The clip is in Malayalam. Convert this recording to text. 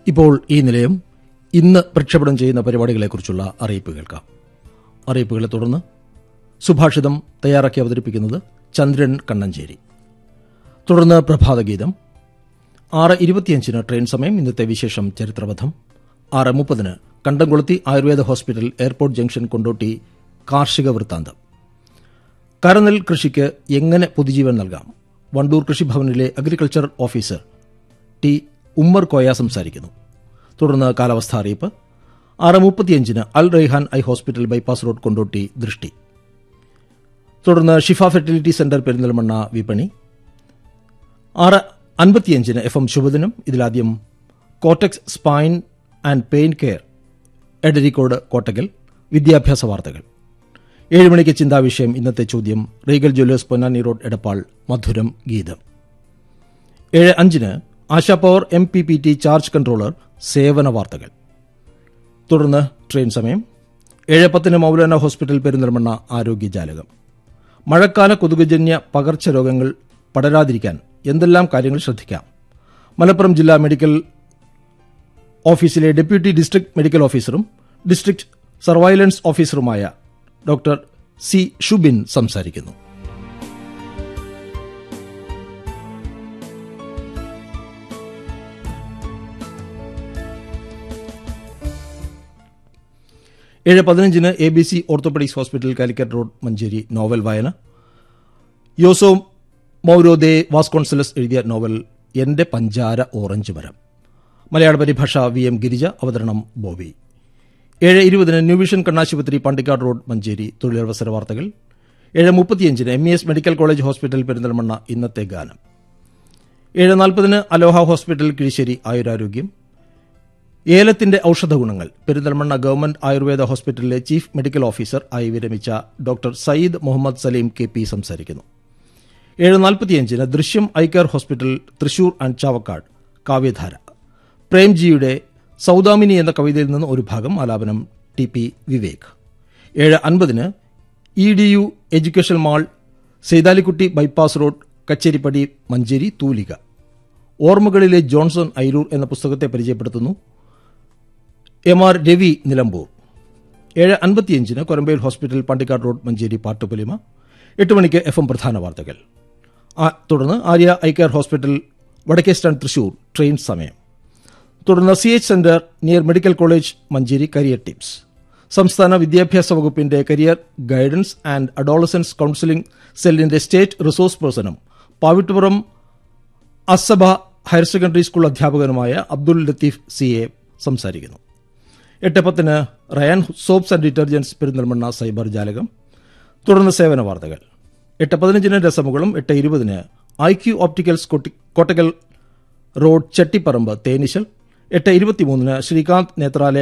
ഇപ്പോൾ ഈ നിലയം ഇന്ന് പ്രക്ഷേപണം ചെയ്യുന്ന പരിപാടികളെക്കുറിച്ചുള്ള അറിയിപ്പ് കേൾക്കാം അറിയിപ്പുകളെ തുടർന്ന് സുഭാഷിതം തയ്യാറാക്കി അവതരിപ്പിക്കുന്നത് ചന്ദ്രൻ കണ്ണഞ്ചേരി തുടർന്ന് പ്രഭാതഗീതം ആറ് ഇരുപത്തിയഞ്ചിന് ട്രെയിൻ സമയം ഇന്നത്തെ വിശേഷം ചരിത്രപഥം ആറ് മുപ്പതിന് Kandamkulathi Ayurveda hospital airport junction Kondotty കാർഷിക വൃത്താന്തം കരനെൽ കൃഷിക്ക് എങ്ങനെ പുതുജീവൻ നൽകാം വണ്ടൂർ കൃഷിഭവനിലെ agriculture officer T Ummer Koya സംസാരിക്കുന്നു തുടർന്ന് കാലാവസ്ഥ അറിയിപ്പ് ആറ് മുപ്പത്തിയഞ്ചിന് Al Raihan I hospital bypass road Kondotty ദൃഷ്ടി തുടർന്ന് ഷിഫ ഫെർട്ടിലിറ്റി സെന്റർ പെരിന്തൽമണ്ണ വിപണി ആറ് അൻപത്തിയഞ്ചിന് എഫ് എം ശുഭദിനം ഇതിലാദ്യം Kottax spine and pain care Edarikode Kottakkal വിദ്യാഭ്യാസ വാർത്തകൾ ഏഴ് മണിക്ക് ചിന്താവിഷയം ഇന്നത്തെ ചോദ്യം Regal jewellers Ponnani road Edappal മധുരം ഗീതം ഏഴ് അഞ്ചിന് Asha power M P P T charge controller സേവന വാർത്തകൾ തുടർന്ന് ട്രെയിൻ സമയം ഏഴ് പത്തിന് മൗലാന ഹോസ്പിറ്റൽ പെരിന്തൽമണ്ണ ആരോഗ്യജാലകം മഴക്കാല കൊതുകുജന്യ പകർച്ചരോഗങ്ങൾ പടരാതിരിക്കാൻ എന്തെല്ലാം കാര്യങ്ങൾ ശ്രദ്ധിക്കാം മലപ്പുറം ജില്ലാ മെഡിക്കൽ ഓഫീസിലെ ഡെപ്യൂട്ടി ഡിസ്ട്രിക്ട് മെഡിക്കൽ ഓഫീസറും ഡിസ്ട്രിക്ട് സർവൈലൻസ് ഓഫീസറുമായ ഡോക്ടർ സി ഷുബിൻ സംസാരിക്കുന്നു ഏഴ് പതിനഞ്ചിന് A B C orthopaedics hospital Calicut road Manjeri novel വായന യോസോ മൗരോദേ വാസ്കോൺസലസ് എഴുതിയ നോവൽ എന്റെ പഞ്ചാര ഓറഞ്ച് മരം മലയാള പരിഭാഷ വി എം ഗിരിജ അവതരണം ബോബി ഏഴ് ഇരുപതിന് ന്യൂവിഷൻ കണ്ണാശുപത്രി പണ്ടിക്കാട് റോഡ് മഞ്ചേരി തൊഴിലവസര വാർത്തകൾ ഏഴ് മുപ്പത്തിയഞ്ചിന് M E S medical college hospital Perinthalmanna ഇന്നത്തെ ഗാനം ഏഴ് നാൽപ്പതിന് അലോഹ ഹോസ്പിറ്റൽ കിഴിശ്ശേരി ആയുരാരോഗ്യം ഏലത്തിന്റെ ഔഷധ ഗുണങ്ങൾ പെരിന്തൽമണ്ണ ഗവൺമെന്റ് ആയുർവേദ ഹോസ്പിറ്റലിലെ ചീഫ് മെഡിക്കൽ ഓഫീസർ ആയി വിരമിച്ച doctor Syed Muhammad Saleem K P സംസാരിക്കുന്നു ഏഴ് നാൽപ്പത്തിയഞ്ചിന് Drishyam eye care hospital Thrissur and Chavakkad കാവ്യധാര പ്രേംജിയുടെ സൗദാമിനി എന്ന കവിതയിൽ നിന്ന് ഒരു ഭാഗം ആലാപനം ടി പി വിവേക് ഏഴ് അൻപതിന് E D U education mall Saithalikutty bypass road Kacheripadi Manjeri തൂലിക ഓർമ്മകളിലെ ജോൺസൺ ഐരൂർ എന്ന പുസ്തകത്തെ പരിചയപ്പെടുത്തുന്നു എം ആർ രവി നിലമ്പൂർ ഏഴ് അൻപത്തിയഞ്ചിന് കൊരമ്പയിൽ ഹോസ്പിറ്റൽ പണ്ടിക്കാട് റോഡ് മഞ്ചേരി പാട്ടുപൊലിമ എട്ട് മണിക്ക് എഫ് എം പ്രധാന വാർത്തകൾ ആ, തുടർന്ന് ആര്യ ഐ കെയർ ഹോസ്പിറ്റൽ വടക്കേ സ്റ്റാൻഡ് തൃശൂർ ട്രെയിൻ സമയം തുടർന്ന് C H centre near medical college Manjeri career tips സംസ്ഥാന വിദ്യാഭ്യാസ വകുപ്പിന്റെ career guidance and adolescence counselling സെല്ലിന്റെ സ്റ്റേറ്റ് റിസോഴ്സ് പേഴ്സണും Pavittapuram Asaba higher secondary school അധ്യാപകനുമായ അബ്ദുൽ ലത്തീഫ് സി എ സംസാരിക്കുന്നു എട്ട് പത്തിന് Rayan soaps and detergents Perinthalmanna cyber ജാലകം തുടർന്ന് സേവന വാർത്തകൾ എട്ട് പതിനഞ്ചിന് രസമുകളും എട്ട് ഇരുപതിന് ഐ ക്യു ഓപ്റ്റിക്കൽസ് കൊട്ടി- കോട്ടക്കൽ റോഡ് ചെട്ടിപ്പറമ്പ് തേനിശൽ എട്ട് ഇരുപത്തിമൂന്നിന് ശ്രീകാന്ത് നേത്രാലയ